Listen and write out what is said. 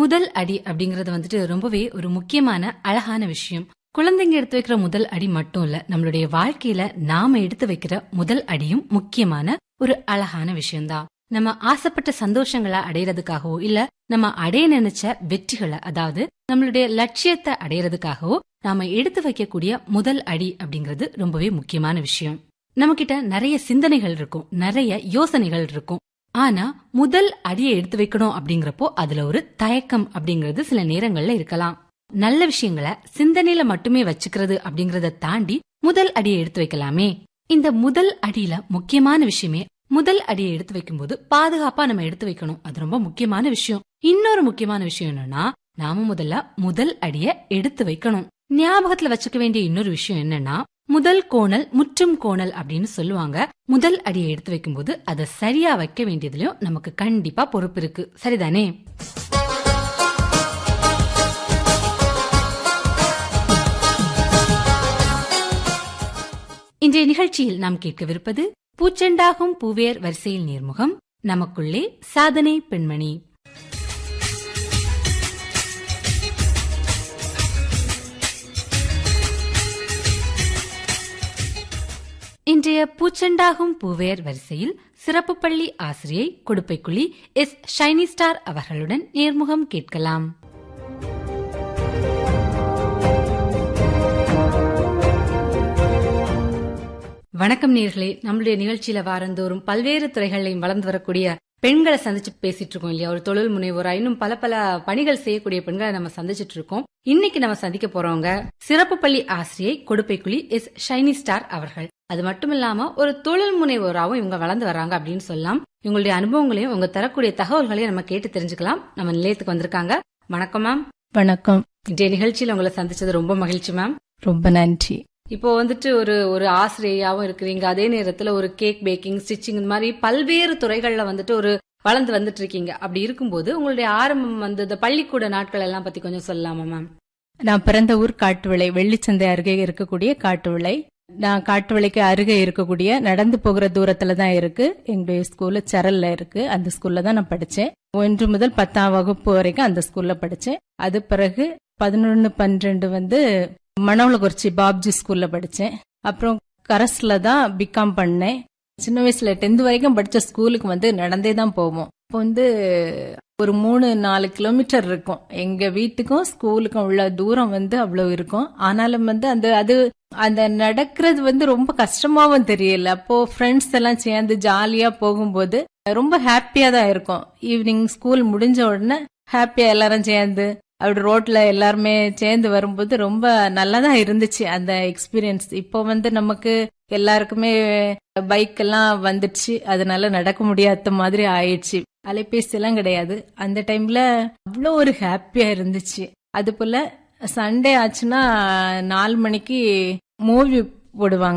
முதல் அடி அப்படிங்கறது வந்துட்டு ரொம்பவே ஒரு முக்கியமான அழகான விஷயம் குழந்தைங்க எடுத்து வைக்கிற முதல் அடி மட்டும் இல்ல நம்மளுடைய வாழ்க்கையில நாம எடுத்து வைக்கிற முதல் அடியும் முக்கியமான ஒரு அழகான விஷயம்தான் நம்ம ஆசைப்பட்ட சந்தோஷங்களை அடையறதுக்காகவோ இல்ல நம்ம அடைய நினைச்ச வெற்றிகளை அதாவது நம்மளுடைய லட்சியத்தை அடையறதுக்காகவோ நாம எடுத்து வைக்கக்கூடிய முதல் அடி அப்படிங்கிறது ரொம்பவே முக்கியமான விஷயம் நம்ம கிட்ட நிறைய சிந்தனைகள் இருக்கும் நிறைய யோசனைகள் இருக்கும் ஆனா முதல் அடியை எடுத்து வைக்கணும் அப்படிங்கறப்போ அதுல ஒரு தயக்கம் அப்படிங்கறது சில நேரங்கள்ல இருக்கலாம் நல்ல விஷயங்களை சிந்தனையில மட்டுமே வச்சுக்கிறது அப்படிங்கறத தாண்டி முதல் அடியை எடுத்து வைக்கலாமே இந்த முதல் அடியில முக்கியமான விஷயமே முதல் அடியை எடுத்து வைக்கும்போது பாதுகாப்பா நம்ம எடுத்து வைக்கணும் அது ரொம்ப முக்கியமான விஷயம் இன்னொரு முக்கியமான விஷயம் என்னன்னா நாம முதல்ல முதல் அடிய எடுத்து வைக்கணும் ஞாபகத்துல வச்சுக்க வேண்டிய இன்னொரு விஷயம் என்னன்னா முதல் கோணல் முற்றும் கோணல் அப்படின்னு சொல்லுவாங்க முதல் அடியை எடுத்து வைக்கும்போது அதை சரியா வைக்க வேண்டியதுலயும் நமக்கு கண்டிப்பா பொறுப்பு இருக்கு சரிதானே இன்றைய நிகழ்ச்சியில் நாம் கேட்கவிருப்பது பூச்செண்டாகும் பூவேர் வரிசையில் நேர்முகம் நமக்குள்ளே சாதனை பெண்மணி இன்றைய பூச்செண்டாகும் பூவேர் வரிசையில் சிறப்பு பள்ளி ஆசிரியை கொடுப்பைக்குழி எஸ் ஷைனி ஸ்டார் அவர்களுடன் நேர்முகம் கேட்கலாம் வணக்கம் நேர்களே நம்மளுடைய நிகழ்ச்சியில வாரந்தோறும் பல்வேறு துறைகளையும் வளர்ந்து வரக்கூடிய பெண்களை சந்திச்சு பேசிட்டு இருக்கோம் இல்லையா ஒரு தொழில் முனைவோரா இன்னும் பல பல பணிகள் செய்யக்கூடிய பெண்களை நம்ம சந்திச்சிட்டு இருக்கோம் இன்னைக்கு நம்ம சந்திக்க போறவங்க சிறப்பு பள்ளி ஆசிரியை கொடுப்பைக்குழி எஸ் ஷைனி ஸ்டார் அவர்கள் அது மட்டும் இல்லாம ஒரு தொழில் முனைவோராவும் இவங்க வளர்ந்து வராங்க அப்படின்னு சொல்லலாம் இவங்களுடைய அனுபவங்களையும் உங்க தரக்கூடிய தகவல்களையும் நம்ம கேட்டு தெரிஞ்சுக்கலாம் நம்ம நிலையத்துக்கு வந்திருக்காங்க வணக்கம் மேம் வணக்கம் இன்றைய நிகழ்ச்சியில உங்களை சந்திச்சது ரொம்ப மகிழ்ச்சி மேம் ரொம்ப நன்றி இப்போ வந்துட்டு ஒரு ஒரு ஆசிரியையாவும் இருக்கிறீங்க அதே நேரத்துல ஒரு கேக் பேக்கிங் ஸ்டிச்சிங் இந்த மாதிரி பல்வேறு துறைகள்ல வந்துட்டு ஒரு வளர்ந்து வந்துட்டு இருக்கீங்க அப்படி இருக்கும்போது உங்களுடைய ஆரம்பம் வந்து இந்த பள்ளிக்கூட நாட்கள் எல்லாம் பத்தி கொஞ்சம் சொல்லலாமா மேம் நான் பிறந்த ஊர் காட்டுவிளை வெள்ளிச்சந்தை அருகே இருக்கக்கூடிய காட்டுவிளை நான் காட்டுவிளைக்கு அருகே இருக்கக்கூடிய நடந்து போகிற தூரத்துல தான் இருக்கு எங்களுடைய ஸ்கூலு சரல்ல இருக்கு அந்த ஸ்கூல்ல தான் நான் படிச்சேன் ஒன்று முதல் பத்தாம் வகுப்பு வரைக்கும் அந்த ஸ்கூல்ல படிச்சேன் அது பிறகு பதினொன்னு பன்னிரெண்டு வந்து மணவளக்குறிச்சி பாப்ஜி ஸ்கூல்ல படிச்சேன் அப்புறம் கரஸ்ல தான் பிகாம் பண்ணேன் சின்ன வயசுல டென்த் வரைக்கும் படிச்ச ஸ்கூலுக்கு வந்து நடந்தே தான் போவோம் இப்போ வந்து ஒரு மூணு நாலு கிலோமீட்டர் இருக்கும் எங்க வீட்டுக்கும் ஸ்கூலுக்கும் உள்ள தூரம் வந்து அவ்வளவு இருக்கும் ஆனாலும் வந்து அந்த அது அந்த நடக்கிறது வந்து ரொம்ப கஷ்டமாவும் தெரியல அப்போ ஃப்ரெண்ட்ஸ் எல்லாம் சேர்ந்து ஜாலியா போகும்போது ரொம்ப ஹாப்பியா தான் இருக்கும் ஈவினிங் ஸ்கூல் முடிஞ்ச உடனே ஹாப்பியா எல்லாரும் சேர்ந்து அப்படி ரோட்ல எல்லாருமே சேர்ந்து வரும்போது ரொம்ப நல்லா தான் இருந்துச்சு அந்த எக்ஸ்பீரியன்ஸ் இப்போ வந்து நமக்கு எல்லாருக்குமே பைக் எல்லாம் வந்துடுச்சு அதனால நடக்க முடியாத மாதிரி ஆயிடுச்சு அலைபேசி எல்லாம் கிடையாது அந்த டைம்ல அவ்வளோ ஒரு ஹாப்பியா இருந்துச்சு அது போல சண்டே ஆச்சுன்னா நாலு மணிக்கு மூவி போடுவாங்க